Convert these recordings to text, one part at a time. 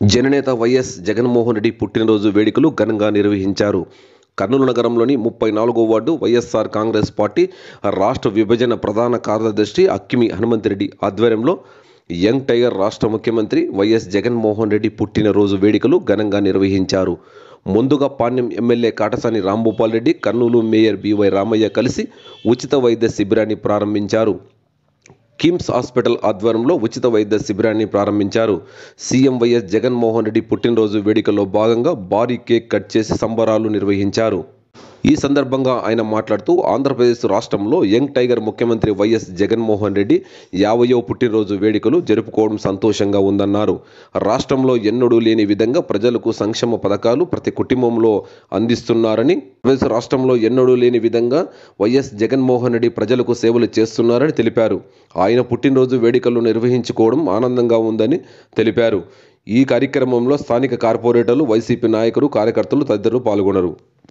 జననేత వైఎస్ జగన్మోహన్ రెడ్డి పుట్టినరోజు వేడుకలు ఘనంగా నిర్వహించారు కర్నూలు నగరంలోని ముప్పై నాలుగో వార్డు వైఎస్ఆర్ కాంగ్రెస్ పార్టీ రాష్ట్ర విభజన ప్రధాన కార్యదర్శి అక్కిమి హనుమంతరెడ్డి ఆధ్వర్యంలో యంగ్ టైగర్ రాష్ట్ర ముఖ్యమంత్రి వైఎస్ జగన్మోహన్ రెడ్డి పుట్టినరోజు వేడుకలు ఘనంగా నిర్వహించారు ముందుగా Panyam MLA Katasani Rambhupal Reddy Kurnool mayor BY Ramaiah కలిసి ఉచిత వైద్య శిబిరాన్ని ప్రారంభించారు కిమ్స్ హాస్పిటల్ ఆధ్వర్యంలో ఉచిత వైద్య శిబిరాన్ని ప్రారంభించారు సీఎం వైఎస్ జగన్మోహన్ రెడ్డి పుట్టినరోజు వేడుకలో భాగంగా భారీ కేక్ కట్ చేసి సంబరాలు నిర్వహించారు ఈ సందర్భంగా ఆయన మాట్లాడుతూ ఆంధ్రప్రదేశ్ రాష్ట్రంలో యంగ్ టైగర్ ముఖ్యమంత్రి వైఎస్ జగన్మోహన్ రెడ్డి యాభయో పుట్టినరోజు వేడుకలు జరుపుకోవడం సంతోషంగా ఉందన్నారు రాష్ట్రంలో ఎన్నడూ లేని విధంగా ప్రజలకు సంక్షేమ పథకాలు ప్రతి కుటుంబంలో అందిస్తున్నారని ఆంధ్రప్రదేశ్ రాష్ట్రంలో ఎన్నడూ లేని విధంగా వైఎస్ జగన్మోహన్ రెడ్డి ప్రజలకు సేవలు చేస్తున్నారని తెలిపారు ఆయన పుట్టినరోజు వేడుకలు నిర్వహించుకోవడం ఆనందంగా ఉందని తెలిపారు ఈ కార్యక్రమంలో స్థానిక కార్పొరేటర్లు వైసీపీ నాయకులు కార్యకర్తలు తదితరులు పాల్గొన్నారు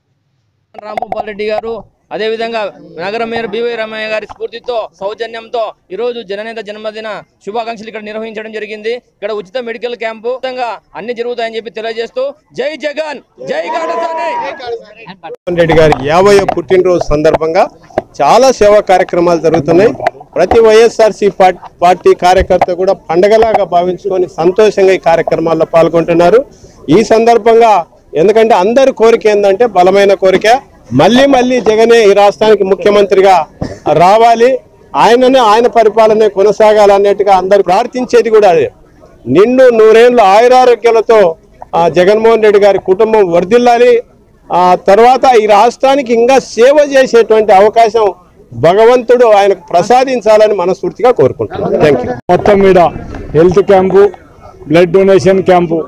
రాంభూపాల్ రెడ్డి గారు అదేవిధంగా నగర మేయర్ బివై రామయ్య గారి స్ఫూర్తితో సౌజన్యంతో ఈ రోజు జననేత జన్మదిన శుభాకాంక్షలు ఇక్కడ నిర్వహించడం జరిగింది ఇక్కడ ఉచిత మెడికల్ క్యాంపు ఉచితంగా అన్ని జరుగుతాయని చెప్పి తెలియజేస్తూ జై జగన్ జై కాటసాని జగన్మోహన్ రెడ్డి గారి యాభై పుట్టినరోజు సందర్భంగా చాలా సేవా కార్యక్రమాలు జరుగుతున్నాయి ప్రతి వైఎస్ఆర్సీ పార్టీ కార్యకర్త కూడా పండగలాగా భావించుకొని సంతోషంగా ఈ కార్యక్రమాల్లో పాల్గొంటున్నారు ఈ సందర్భంగా ఎందుకంటే అందరి కోరిక ఏంటంటే బలమైన కోరిక మళ్ళీ మళ్ళీ జగనే ఈ రాష్ట్రానికి ముఖ్యమంత్రిగా రావాలి ఆయననే ఆయన పరిపాలనే కొనసాగాలన్నట్టుగా అందరు ప్రార్థించేది కూడా అదే నిండు నూరేళ్లు ఆయురారోగ్యాలతో ఆ, జగన్మోహన్ రెడ్డి గారి కుటుంబం వర్ధిల్లాలి ఆ తర్వాత ఈ రాష్ట్రానికి ఇంకా సేవ చేసేటువంటి అవకాశం భగవంతుడు ఆయనకు ప్రసాదించాలని మనస్ఫూర్తిగా కోరుకుంటున్నాను థ్యాంక్ యూ మొత్తం మీద health camp blood donation camp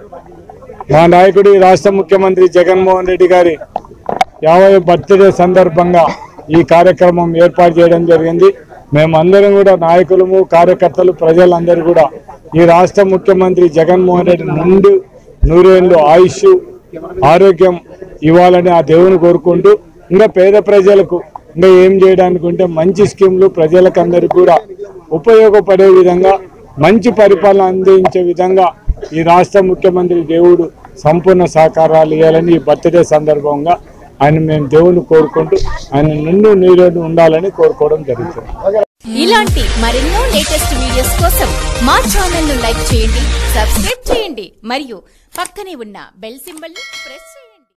మా నాయకుడి రాష్ట్ర ముఖ్యమంత్రి జగన్మోహన్ రెడ్డి గారి యాభై బర్త్డే సందర్భంగా ఈ కార్యక్రమం ఏర్పాటు చేయడం జరిగింది మేమందరం కూడా నాయకులము కార్యకర్తలు ప్రజలందరూ కూడా ఈ రాష్ట్ర ముఖ్యమంత్రి జగన్మోహన్ రెడ్డి నుండి నూరేళ్ళు ఆయుష్ ఆరోగ్యం ఇవ్వాలని ఆ దేవుని కోరుకుంటూ ఇంకా పేద ప్రజలకు ఇంకా ఏం చేయడానికి ఉంటే మంచి స్కీమ్లు ప్రజలకు అందరికీ కూడా ఉపయోగపడే విధంగా మంచి పరిపాలన అందించే విధంగా ఈ రాష్ట్ర ముఖ్యమంత్రి దేవుడు సంపూర్ణ సహకారాలు ఇవ్వాలని ఈ బర్త్డే సందర్భంగా ఆయన మేము దేవుని కోరుకుంటూ ఆయన నిండు నీరు ఉండాలని కోరుకోవడం జరుగుతుంది ఇలాంటి మరెన్నో లేటెస్ట్ వీడియోస్ కోసం మా ఛానల్ ను లైక్ చేయండి సబ్స్క్రైబ్ చేయండి మరియు పక్కనే ఉన్న బెల్ సింబల్ ని ప్రెస్ చేయండి